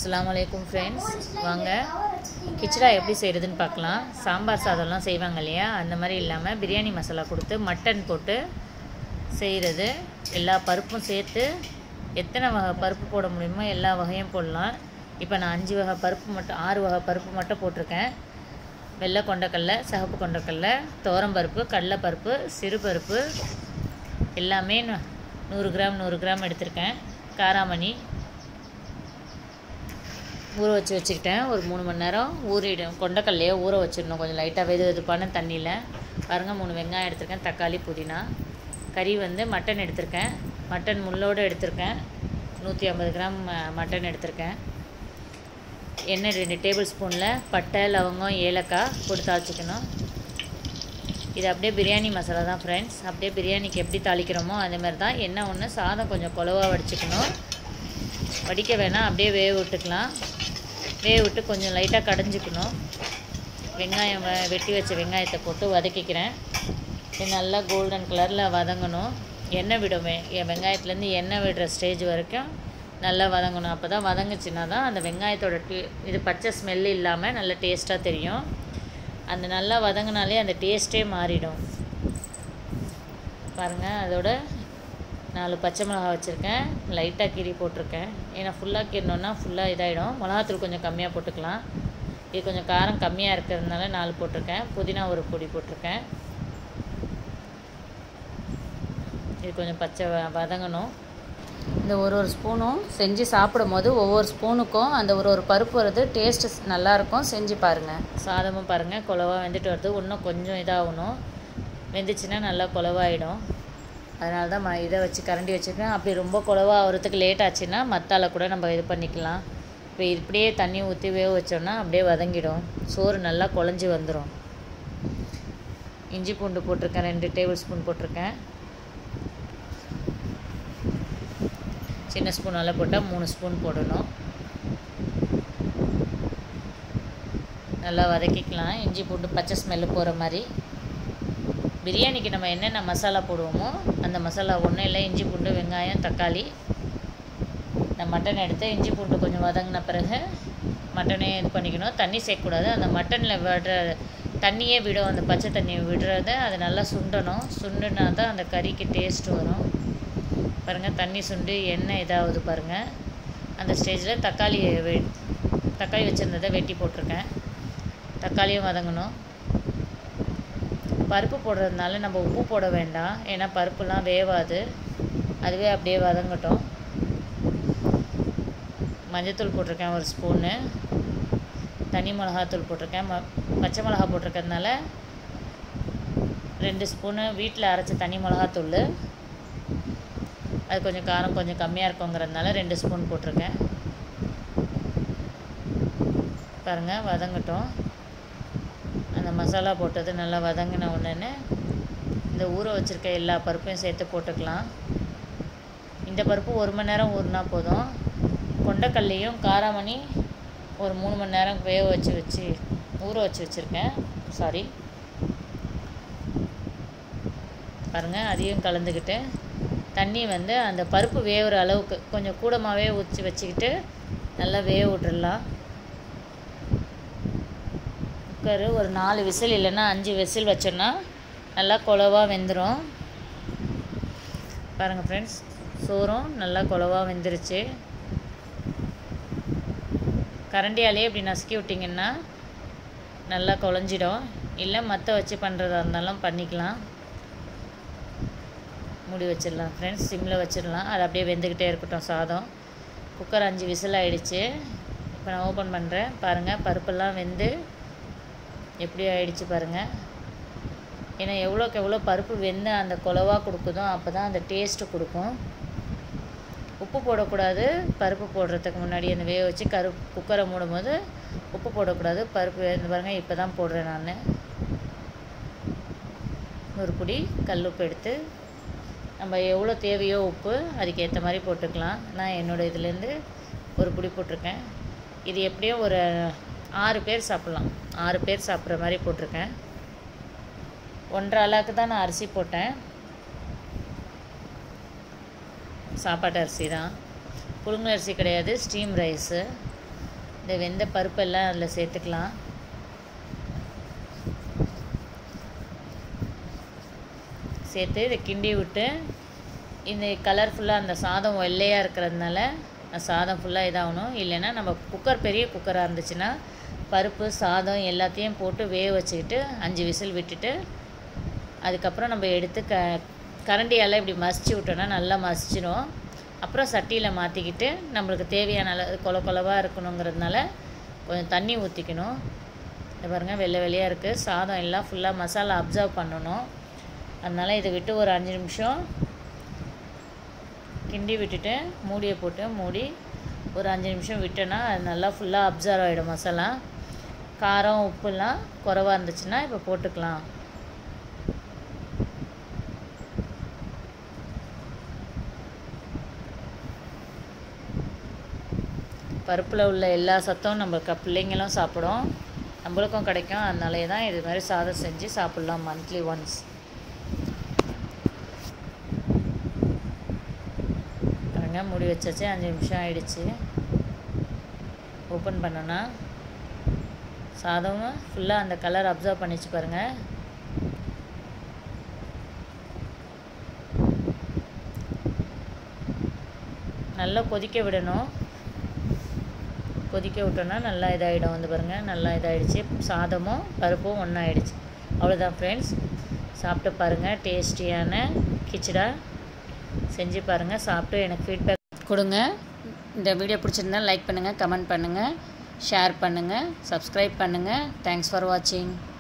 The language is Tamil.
அஸ்ஸலாமு அலைக்கும் ஃப்ரெண்ட்ஸ் வாங்க கிச்சடா எப்படி செய்கிறதுன்னு பார்க்கலாம் சாம்பார் சாதம்லாம் செய்வாங்க இல்லையா அந்த மாதிரி இல்லாமல் பிரியாணி மசாலா கொடுத்து மட்டன் போட்டு செய்கிறது எல்லா பருப்பும் சேர்த்து எத்தனை வகை பருப்பு போட முடியுமோ எல்லா வகையும் போடலாம் இப்போ நான் அஞ்சு வகை பருப்பு மட்டும் ஆறு வகை பருப்பு மட்டும் போட்டிருக்கேன் வெள்ளை கொண்டக்கடலை சிகப்பு கொண்டக்கடலை துவரம்பருப்பு கடலைப்பருப்பு சிறுபருப்பு எல்லாமே நு- நூறு கிராம் நூறு கிராம் எடுத்திருக்கேன் காராமணி ஊற வச்சு வச்சுக்கிட்டேன் ஒரு மூணு மணி நேரம் ஊறிடும் கொண்டக்கல்லையே ஊற வச்சிடணும் கொஞ்சம் லைட்டாக வெது வெதுப்பான தண்ணியில் பாருங்கள் மூணு வெங்காயம் எடுத்திருக்கேன் தக்காளி புதினா கறி வந்து மட்டன் எடுத்திருக்கேன் மட்டன் முள்ளோடு எடுத்திருக்கேன் நூற்றி ஐம்பது கிராம் ம- மட்டன் எடுத்திருக்கேன் எண்ணெய் ரெண்டு டேபிள் ஸ்பூனில் பட்டை லவங்கம் ஏலக்காய் போட்டு தாளிச்சிக்கணும் இது அப்படியே பிரியாணி மசாலா தான் ஃப்ரெண்ட்ஸ் அப்படியே பிரியாணிக்கு எப்படி தாளிக்கிறோமோ அதே மாதிரி தான் எண்ணெய் ஒன்று சாதம் கொஞ்சம் குலவா வடிச்சுக்கணும் வடிக்க வேணாம் அப்படியே வேக விட்டுக்கலாம் வேக விட்டு கொஞ்சம் லைட்டாக கடைஞ்சிக்கணும் வெங்காயம் வ- வெட்டி வச்ச வெங்காயத்தை போட்டு வதக்கிக்கிறேன் இது நல்லா கோல்டன் கலரில் வதங்கணும் எண்ணெய் விடும் வெ- எ- வெங்காயத்துலேருந்து எண்ணெய் விடுற ஸ்டேஜ் வரைக்கும் நல்லா வதங்கணும் அப்போ தான் வதங்குச்சுன்னா தான் அந்த வெங்காயத்தோட டே இது பச்சை ஸ்மெல் இல்லாமல் நல்ல டேஸ்ட்டாக தெரியும் அந்த நல்லா வதங்கினாலே அந்த டேஸ்ட்டே மாறிடும் பாருங்கள் அதோட நாலு பச்சை மிளகா வச்சுருக்கேன் லைட்டாக கீரி போட்டிருக்கேன் ஏன்னா ஃபுல்லாக கீறினோன்னா ஃபுல்லாக இதாகிடும் மிளகாத்தூள் கொஞ்சம் கம்மியாக போட்டுக்கலாம் இது கொஞ்சம் காரம் கம்மியாக இருக்கிறதுனால நாலு போட்டிருக்கேன் புதினா ஒரு பொடி போட்டிருக்கேன் இது கொஞ்சம் பச்சை வ- வதங்கணும் இந்த ஒரு ஒரு ஸ்பூனும் செஞ்சு சாப்பிடும் போது ஒவ்வொரு ஸ்பூனுக்கும் அந்த ஒரு ஒரு பருப்பு வருது டேஸ்ட்டு நல்லாயிருக்கும் செஞ்சு பாருங்கள் சாதமும் பாருங்கள் குலவா வெந்துட்டு வருது இன்னும் கொஞ்சம் இதாகணும் வெந்துச்சுன்னா நல்லா குலவாயிடும் அதனால தான் ம இதை வச்சு கரண்டி வச்சுருக்கேன் அப்படி ரொம்ப குலவா ஆகிறதுக்கு லேட் ஆச்சுன்னா மத்தால கூட நம்ம இது பண்ணிக்கலாம் இப்போ இப்படியே தண்ணி ஊற்றி வேக வச்சோம்னா அப்படியே வதங்கிடும் சோறு நல்லா குழஞ்சி வந்துடும் இஞ்சி பூண்டு போட்டிருக்கேன் ரெண்டு டேபிள் ஸ்பூன் போட்டிருக்கேன் சின்ன ஸ்பூனால் போட்டால் மூணு ஸ்பூன் போடணும் நல்லா வதக்கிக்கலாம் இஞ்சி பூண்டு பச்சை ஸ்மெல்லு போகிற மாதிரி பிரியாணிக்கு நம்ம என்னென்ன மசாலா போடுவோமோ அந்த மசாலா ஒன்றும் இல்லை இஞ்சி பூண்டு வெங்காயம் தக்காளி இந்த மட்டன் எடுத்து இஞ்சி பூண்டு கொஞ்சம் வதங்கின பிறகு மட்டனே இது பண்ணிக்கணும் தண்ணி சேர்க்கக்கூடாது அந்த மட்டனில் விடுற தண்ணியே விடும் அந்த பச்சை தண்ணியை விடுறத அது நல்லா சுண்டணும் சுண்டுனா தான் அந்த கறிக்கு டேஸ்ட் வரும் பாருங்கள் தண்ணி சுண்டு எண்ணெய் இதாகுது பாருங்கள் அந்த ஸ்டேஜில் தக்காளி வெ தக்காளி வச்சுருந்ததை வெட்டி போட்டிருக்கேன் தக்காளியும் வதங்கணும் பருப்பு போடுறதுனால நம்ம உப்பு போட வேண்டாம் ஏன்னா பருப்புலாம் வேவாது அதுவே அப்படியே வதங்கட்டும் மஞ்சத்தூள் போட்டிருக்கேன் ஒரு ஸ்பூனு தனி மிளகாத்தூள் போட்டிருக்கேன் ம பச்சை மிளகா போட்டிருக்கறதுனால ரெண்டு ஸ்பூனு வீட்டில் அரைச்ச தனி மிளகாத்தூள் அது கொஞ்சம் காரம் கொஞ்சம் கம்மியாக இருக்குங்கிறதுனால ரெண்டு ஸ்பூன் போட்டிருக்கேன் பாருங்கள் வதங்கட்டும் அந்த மசாலா போட்டது நல்லா வதங்கின உடனே இந்த ஊற வச்சுருக்க எல்லா பருப்பையும் சேர்த்து போட்டுக்கலாம் இந்த பருப்பு ஒரு மணி நேரம் ஊறினா போதும் கொண்டக்கல்லையும் காராமணி ஒரு மூணு மணி நேரம் வேக வச்சு வச்சு ஊற வச்சு வச்சுருக்கேன் சாரி பாருங்கள் அதையும் கலந்துக்கிட்டு தண்ணி வந்து அந்த பருப்பு வேவுற அளவுக்கு கொஞ்சம் கூடமாகவே ஊற்றி வச்சுக்கிட்டு நல்லா வேக விட்டுறலாம் குக்கரு ஒரு நாலு விசில் இல்லைன்னா அஞ்சு விசில் வச்சோன்னா நல்லா குலவா வெந்துடும் பாருங்கள் ஃப்ரெண்ட்ஸ் சோறும் நல்லா குலவா வெந்துருச்சு கரண்டியாலே இப்படி நசுக்கி விட்டிங்கன்னா நல்லா குழஞ்சிடும் இல்லை மற்ற வச்சு பண்ணுறதா இருந்தாலும் பண்ணிக்கலாம் மூடி வச்சிடலாம் ஃப்ரெண்ட்ஸ் சிம்மில் வச்சிடலாம் அது அப்படியே வெந்துக்கிட்டே இருக்கட்டும் சாதம் குக்கர் அஞ்சு விசில் ஆயிடுச்சு இப்போ நான் ஓப்பன் பண்ணுறேன் பாருங்கள் பருப்பெல்லாம் வெந்து எப்படி ஆயிடுச்சு பாருங்கள் ஏன்னா எவ்வளோக்கு எவ்வளோ பருப்பு வெந்து அந்த குலவா கொடுக்குதோ அப்போ தான் அந்த டேஸ்ட்டு கொடுக்கும் உப்பு போடக்கூடாது பருப்பு போடுறதுக்கு முன்னாடி அந்த வேக வச்சு கரு குக்கரை மூடும் போது உப்பு போடக்கூடாது பருப்பு இந்த பாருங்கள் இப்போ தான் போடுறேன் நான் ஒரு பிடி கல் உப்பு எடுத்து நம்ம எவ்வளோ தேவையோ உப்பு அதுக்கு ஏற்ற மாதிரி போட்டுக்கலாம் நான் என்னோடய இதுலேருந்து ஒரு பிடி போட்டிருக்கேன் இது எப்படியும் ஒரு ஆறு பேர் சாப்பிட்லாம் ஆறு பேர் சாப்பிட்ற மாதிரி போட்டிருக்கேன் ஒன்றரை அளவுக்கு தான் நான் அரிசி போட்டேன் சாப்பாட்டு அரிசி தான் புழுங்கல் அரிசி கிடையாது ஸ்டீம் ரைஸு இந்த வெந்த பருப்பெல்லாம் அதில் சேர்த்துக்கலாம் சேர்த்து இதை கிண்டி விட்டு இந்த கலர்ஃபுல்லாக அந்த சாதம் வெள்ளையாக இருக்கிறதுனால சாதம் ஃபுல்லாக இதாகணும் இல்லைன்னா நம்ம குக்கர் பெரிய குக்கராக இருந்துச்சுன்னா பருப்பு சாதம் எல்லாத்தையும் போட்டு வேக வச்சுக்கிட்டு அஞ்சு விசில் விட்டுட்டு அதுக்கப்புறம் நம்ம எடுத்து க கரண்டியால் இப்படி மசிச்சு விட்டோன்னா நல்லா மசிச்சிடும் அப்புறம் சட்டியில் மாற்றிக்கிட்டு நம்மளுக்கு தேவையான அளவு கொல கொலவாக இருக்கணுங்கிறதுனால கொஞ்சம் தண்ணி ஊற்றிக்கணும் இது பாருங்கள் வெள்ளை வெள்ளையாக இருக்குது சாதம் எல்லாம் ஃபுல்லாக மசாலா அப்சர்வ் பண்ணணும் அதனால் இதை விட்டு ஒரு அஞ்சு நிமிஷம் கிண்டி விட்டுட்டு மூடியை போட்டு மூடி ஒரு அஞ்சு நிமிஷம் விட்டோன்னா அது நல்லா ஃபுல்லாக அப்சர்வ் ஆகிடும் மசாலா காரம் உப்புலாம் குறவா இருந்துச்சுன்னா இப்போ போட்டுக்கலாம் பருப்பில் உள்ள எல்லா சத்தும் நம்ம க பிள்ளைங்களும் சாப்பிடும் நம்மளுக்கும் கிடைக்கும் அதனாலே தான் இது மாதிரி சாதம் செஞ்சு சாப்பிட்லாம் மந்த்லி ஒன்ஸ் பாருங்க மூடி வச்சாச்சு அஞ்சு நிமிஷம் ஆயிடுச்சு ஓப்பன் பண்ணோன்னா சாதமும் ஃபுல்லாக அந்த கலர் அப்சர்வ் பண்ணிச்சு பாருங்கள் நல்லா கொதிக்க விடணும் கொதிக்க விட்டோன்னா நல்லா இதாகிடும் வந்து பாருங்கள் நல்லா இதாகிடுச்சு சாதமும் பருப்பும் ஒன்றாயிடுச்சு அவ்வளோதான் ஃப்ரெண்ட்ஸ் சாப்பிட்டு பாருங்கள் டேஸ்டியான கிச்சடா செஞ்சு பாருங்கள் சாப்பிட்டு எனக்கு ஃபீட்பேக் கொடுங்க இந்த வீடியோ பிடிச்சிருந்தா லைக் பண்ணுங்கள் கமெண்ட் பண்ணுங்கள் ஷேர் பண்ணுங்கள் சப்ஸ்கிரைப் பண்ணுங்கள் தேங்க்ஸ் ஃபார் வாட்சிங்